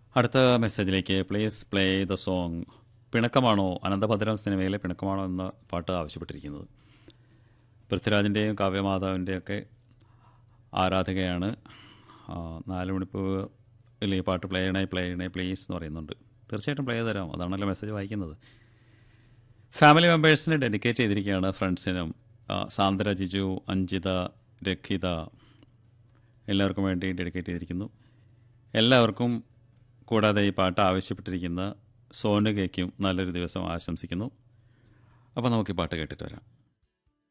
അടുത്ത മെസ്സേജിലേക്ക് please play the song പിണക്കമാണോ അനന്തഭദ്രം സിനിമയിലെ പിണക്കമാണോ എന്ന പാട്ട് ആവശ്യപ്പെട്ടിരിക്കുന്നത് പൃഥ്വിരാജിൻ്റെയും കാവ്യമാധവൻ്റെയൊക്കെ ആരാധകയാണ് ആ, നാല് മണിപ്പൂവിൽ ഈ പാട്ട് പ്ലേ ചെയ്യണേ പ്ലേ ചെയ്യണേ പ്ലീസ് എന്ന് പറയുന്നുണ്ട് തീർച്ചയായിട്ടും പ്ലേ ചെയ്ത് തരാം അതാണല്ലോ മെസ്സേജ് വായിക്കുന്നത് ഫാമിലി മെമ്പേഴ്സിന് ഡെഡിക്കേറ്റ് ചെയ്തിരിക്കുകയാണ് ഫ്രണ്ട്സിനും ആ, സാന്ദ്ര ജിജു അഞ്ജിത രഖിത എല്ലാവർക്കും വേണ്ടി ഡെഡിക്കേറ്റ് ചെയ്തിരിക്കുന്നു എല്ലാവർക്കും കൂടാതെ ഈ പാട്ട് ആവശ്യപ്പെട്ടിരിക്കുന്ന സോനുകയ്ക്കും നല്ലൊരു ദിവസം ആശംസിക്കുന്നു അപ്പോൾ നമുക്ക് ഈ പാട്ട് കേട്ടിട്ട് വരാം